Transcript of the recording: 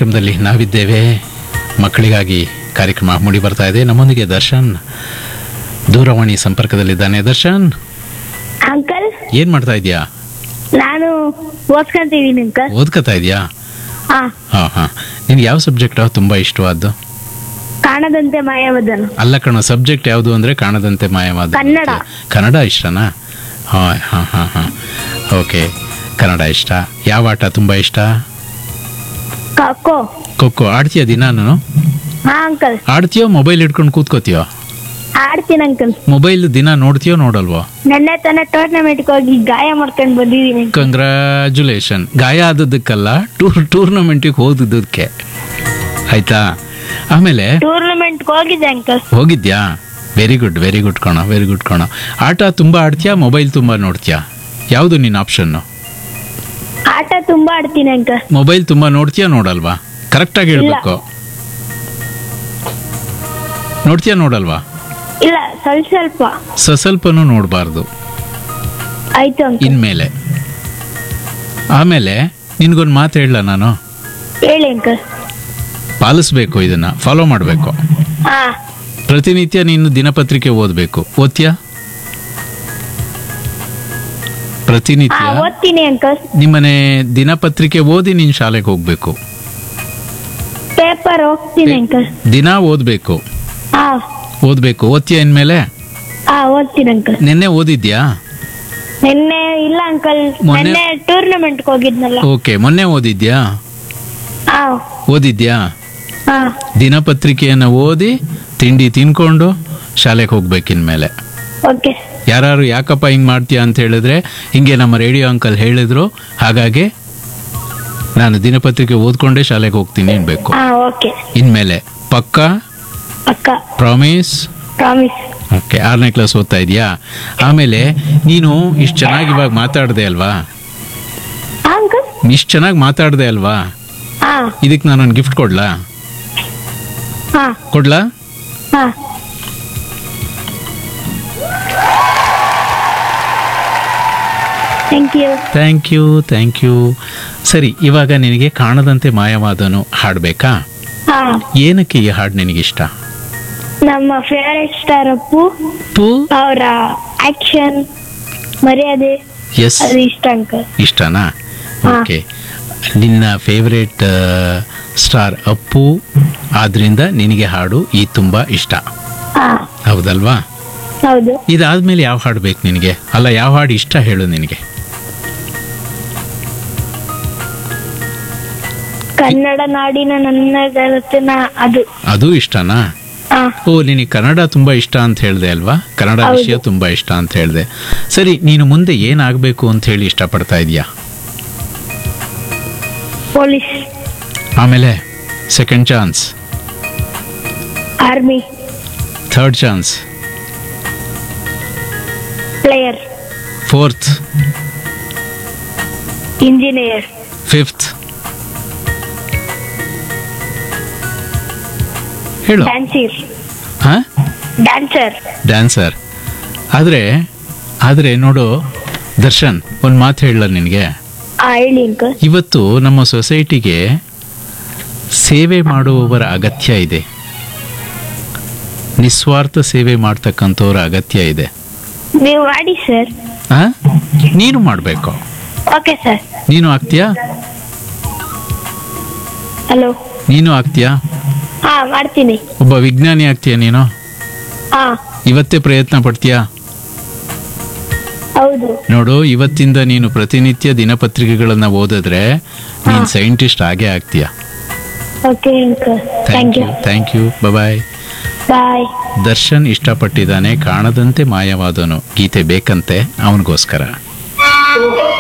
ಕಾರ್ಯಕ್ರಮದಲ್ಲಿ ನಾವಿದ್ದೇವೆ ಮಕ್ಕಳಿಗಾಗಿ ಕಾರ್ಯಕ್ರಮ ಮೂಡಿ ಬರ್ತಾ ಇದೆ ನಮ್ಮೊಂದಿಗೆ ದರ್ಶನ್ ದೂರವಾಣಿ ಸಂಪರ್ಕದಲ್ಲಿದ್ದಾನೆ ದರ್ಶನ್ ಅಂಕಲ್ ಏನ್ ಮಾಡ್ತಾ ಇದೀಯಾ ನಾನು ಓದ್ಕೊಂತಿದ್ದೀನಿ ಅಂಕಲ್ ಓದ್ಕೋತಾ ಇದೀಯಾ ಹಾ ಹಾ ಹಾ ನಿನ್ಗೆ ಯಾವ ಸಬ್ಜೆಕ್ಟ್ ತುಂಬಾ ಇಷ್ಟವಾದ್ದು ಕಾಣದಂತೆ ಮಾಯಾವದನು ಅಲ್ಲ ಕಣೋ ಸಬ್ಜೆಕ್ಟ್ ಯಾವುದು ಅಂದ್ರೆ ಕಾಣದಂತೆ ಮಾಯವಾದ ಕನ್ನಡ. ಕನ್ನಡ ಇಷ್ಟನಾ ಹಾ ಹಾ ಹಾ ಹಾ ಓಕೆ ಕನ್ನಡ ಇಷ್ಟ ಯಾವ ಆಟ ತುಂಬಾ ಇಷ್ಟ ಕಕ್ಕೋ ಖೋಖೋ ಆಡ್ತೀಯ ದಿನ ನಾನು ಹಾ ಅಂಕಲ್ ಆಡ್ತೀಯೋ ಮೊಬೈಲ್ ಹಿಡ್ಕೊಂಡು ಕೂತ್ಕೋತೀಯೋ ಆಡ್ತೀನಿ ಅಂಕಲ್ ಮೊಬೈಲ್ ದಿನ ನೋಡ್ತೀಯೋ ನೋಡಲ್ವೋ ನೆನ್ನೆ ತಾನೇ ಟೂರ್ನಮೆಂಟ್ಗೆ ಹೋಗಿ ಗಾಯ ಮಾಡ್ಕೊಂಡು ಬಂದಿದ್ದೀನಿ ಕಂಗ್ರ್ಯಾಚುಲೇಷನ್ ಗಾಯ ಆದದ್ದಕ್ಕಲ್ಲ ಟೂರ್ ಟೂರ್ನಮೆಂಟಿಗೆ ಹೋದದಕ್ಕೆ ಆಯ್ತಾ ಆಮೇಲೆ ಟೂರ್ನಮೆಂಟ್ಗೆ ಹೋಗಿದ್ದೆ ಅಂಕಲ್ ಹೋಗಿದ್ಯಾ ವೆರಿ ಗುಡ್ ವೆರಿ ಗುಡ್ ಕಣೋ ವೆರಿ ಗುಡ್ ಕಣೋ ಆಟ ತುಂಬ ಆಡ್ತೀಯಾ ಮೊಬೈಲ್ ತುಂಬ ನೋಡ್ತೀಯಾ ಯಾವುದು ನಿನ್ನ ಆಪ್ಷನ್ನು ಆಟ ತುಂಬಾ ಆಡ್ತೀನಿ ಅಂಕಲ್ ಮೊಬೈಲ್ ತುಂಬ ನೋಡ್ತೀಯಾ ನೋಡಲ್ವಾ ಕರೆಕ್ಟಾಗಿ ಹೇಳ್ಬೇಕು ನೋಡ್ತೀಯಾ ನೋಡಲ್ವಾ ಇಲ್ಲ ಸ್ವಲ್ಪ ಸ್ವಲ್ಪ ಸ ಸ್ವಲ್ಪನೂ ನೋಡಬಾರ್ದು ಆಯ್ತು ಅಂಕಲ್ ಇನ್ಮೇಲೆ ಆಮೇಲೆ ನಿನ್ಗೊಂದು ಮಾತು ಹೇಳಲ್ಲ ನಾನು ಹೇಳಿ ಅಂಕಲ್ ಪಾಲಿಸ್ಬೇಕು ಇದನ್ನ ಫಾಲೋ ಮಾಡಬೇಕು ಹಾ ಪ್ರತಿನಿತ್ಯ ನೀನು ದಿನಪತ್ರಿಕೆ ಓದಬೇಕು ಓದ್ತೀಯಾ ಹಾ ಪ್ರತಿನಿತ್ಯ ಓದ್ತೀನಿ ಅಂಕಲ್ ನಿಮ್ಮನೆ ದಿನಪತ್ರಿಕೆ ಓದಿ ನೀನು ಶಾಲೆಗೆ ಹೋಗ್ಬೇಕು ಪೇಪರ್ ಹೋಗ್ತೀನಿ ಅಂಕಲ್ ದಿನ ಓದಬೇಕು ಹಾ ಓದಬೇಕು ಓದ್ತೀಯ ಇನ್ಮೇಲೆ ಹಾ ಓದ್ತೀನಿ ಅಂಕಲ್ ನಿನ್ನೆ ಓದಿದ್ಯಾ ನಿನ್ನೆ ಇಲ್ಲ ಅಂಕಲ್ ಮೊನ್ನೆ- ನಿನ್ನೆ ಟೂರ್ನಮೆಂಟ್ಗೆ ಹೋಗಿದ್ನಲ್ಲ ಓಕೆ ಮೊನ್ನೆ ಓದಿದ್ಯಾ ಹಾ ಓದಿದ್ಯಾ ಹಾ ದಿನಪತ್ರಿಕೆಯನ್ನು ಓದಿ ತಿಂಡಿ ತಿನ್ಕೊಂಡು ಶಾಲೆಗೆ ಹೋಗ್ಬೇಕು ಇನ್ಮೇಲೆ ಓಕೆ ಯಾರು ಯಾಕಪ್ಪ ಹಿಂಗೆ ಮಾಡ್ತೀಯ ಅಂತ ಹೇಳಿದ್ರೆ ಹಿಂಗೆ ನಮ್ಮ ರೇಡಿಯೋ ಅಂಕಲ್ ಹೇಳಿದ್ರು ಹಾಗಾಗಿ ನಾನು ದಿನಪತ್ರಿಕೆ ಓದ್ಕೊಂಡೇ ಶಾಲೆಗೆ ಹೋಗ್ತೀನಿ ಅನ್ಬೇಕು ಹಾ ಓಕೆ ಇನ್ಮೇಲೆ ಪಕ್ಕ ಅಕ್ಕ ಪ್ರಾಮಿಸ್ ಪ್ರಾಮಿಸ್ ಓಕೆ ಆರನೇ ಕ್ಲಾಸ್ ಓದ್ತಾ ಇದೆಯಾ ಆಮೇಲೆ ನೀನು ಇಷ್ಟು ಚೆನ್ನಾಗಿ ಇವಾಗ ಮಾತಾಡ್ದೆ ಅಲ್ವಾ ಹಾ ಅಂಕಲ್ ಇಷ್ಟು ಚೆನ್ನಾಗಿ ಮಾತಾಡ್ದೆ ಅಲ್ವಾ ಹಾ ಇದಕ್ಕೆ ನಾನೊಂದು ಗಿಫ್ಟ್ ಕೊಡ್ಲಾ ಹಾ ಕೊಡ್ಲಾ ಹಾ thank you thank you thank you ಸರಿ ಇವಾಗ ನಿನಗೆ ಕಾಣದಂತೆ ಮಾಯವಾದನು ಹಾಡಬೇಕಾ ಹಾ ಏನಕ್ಕೆ ಈ ಹಾಡು ನಿನಗಿಷ್ಟ ನಮ್ಮ ಫೇವರೆಟ್ ಸ್ಟಾರ್ ಅಪ್ಪು ಪೂ ಅವರ ಆಕ್ಷನ್ ಮರ್ಯಾದೆ ಎಸ್ ಅದು ಇಷ್ಟ ಅಂಕಲ್ ಇಷ್ಟನಾ ಹಾ. ಓಕೆ ನಿನ್ನ ಫೇವ್ರೇಟ್ ಸ್ಟಾರ್ ಅಪ್ಪು ಆದ್ರಿಂದ ನಿನಗೆ ಹಾಡು ಈ ತುಂಬ ಇಷ್ಟ ಹಾ ಹೌದಲ್ವಾ ಹೌದು ಇದಾದ್ಮೇಲೆ ಯಾವ ಹಾಡು ಬೇಕು ನಿನಗೆ ಅಲ್ಲ ಯಾವ ಹಾಡು ಇಷ್ಟ ಹೇಳು ನಿನಗೆ ಕನ್ನಡ ನಾಡಿನ ನನ್ನ ಗೆಳತನ ಅದು ಅದು ಇಷ್ಟನಾ ಹಾ ಓ ನಿನಗೆ ಕನ್ನಡ ತುಂಬ ಇಷ್ಟ ಅಂತ ಹೇಳಿದೆ ಅಲ್ವಾ ಕನ್ನಡ ಹೌದು. ವಿಷಯ ತುಂಬ ಇಷ್ಟ ಅಂತ ಹೇಳಿದೆ ಸರಿ ನೀನು ಮುಂದೆ ಏನಾಗಬೇಕು ಅಂತ ಹೇಳಿ ಇಷ್ಟಪಡ್ತಾ ಇದೀಯಾ ಪೊಲೀಸ್ ಆಮೇಲೆ second chance army third chance player fourth engineer fifth ಹೇಳು ಡ್ಯಾನ್ಸರ್ ಹಾ ಡ್ಯಾನ್ಸರ್ ಡ್ಯಾನ್ಸರ್ ಆದರೆ ಆದರೆ ನೋಡು ದರ್ಶನ್ ಒಂದು ಮಾತು ಹೇಳಲ್ಲ ನಿನಗೆ ಹಾ ಹೇಳಿ ಅಂಕಲ್ ಇವತ್ತು ನಮ್ಮ ಸೊಸೈಟಿಗೆ ಸೇವೆ ಮಾಡುವವರ ಅಗತ್ಯ ಇದೆ ನಿಸ್ವಾರ್ಥ ಸೇವೆ ಮಾಡ್ತಕ್ಕಂಥವ್ರ ಅಗತ್ಯ ಇದೆ ನೀವು ಮಾಡಿ ಸರ್ ಆ? ನೀನು ಮಾಡಬೇಕು ಓಕೆ ಸರ್ ನೀನು ಆಗ್ತೀಯಾ ಹಲೋ ನೀನು ಆಗ್ತೀಯಾ ಹಾ ಮಾಡ್ತೀನಿ ಒಬ್ಬ ವಿಜ್ಞಾನಿ ಆಗ್ತೀಯಾ ನೀನು ಹಾ ಇವತ್ತೇ ಪ್ರಯತ್ನ ಪಡ್ತೀಯಾ ಹೌದು ನೋಡು ಇವತ್ತಿಂದ ನೀನು ಪ್ರತಿನಿತ್ಯ ದಿನಪತ್ರಿಕೆಗಳನ್ನು ಓದಿದ್ರೆ ನೀನು ಸೈಂಟಿಸ್ಟ್ ಆಗೇ ಆಗ್ತೀಯಾ okay uncle thank thank you you thank you bye bye Darshan ಇಷ್ಟಪಟ್ಟಿದ್ದಾನೆ ಕಾಣದಂತೆ ಮಾಯವಾದನು ಗೀತೆ ಬೇಕಂತೆ ಅವನಿಗೋಸ್ಕರ